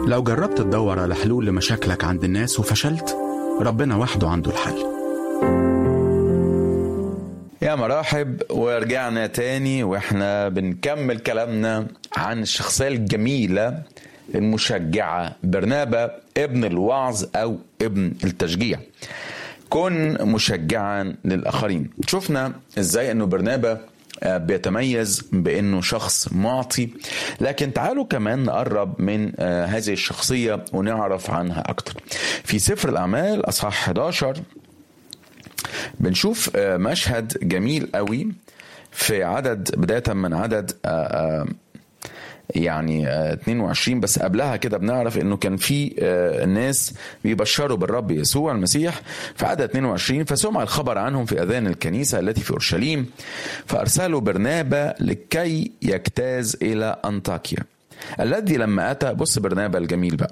لو جربت تدور على حلول لمشاكلك عند الناس وفشلت ربنا وحده عنده الحل يا مرحب ورجعنا تاني واحنا بنكمل كلامنا عن الشخصية الجميلة المشجعة برنابا ابن الوعظ أو ابن التشجيع كن مشجعا للآخرين شفنا ازاي انه برنابا بيتميز بانه شخص معطي لكن تعالوا كمان نقرب من هذه الشخصيه ونعرف عنها اكتر في سفر الاعمال اصحاح 11 بنشوف مشهد جميل قوي في عدد بدايه من عدد يعني 22 بس قبلها كده بنعرف انه كان في ناس بيبشروا بالرب يسوع المسيح في عدد 22 فسمع الخبر عنهم في اذان الكنيسه التي في اورشليم فارسلوا برنابا لكي يجتاز الى انطاكيا الذي لما اتى بص برنابا الجميل بقى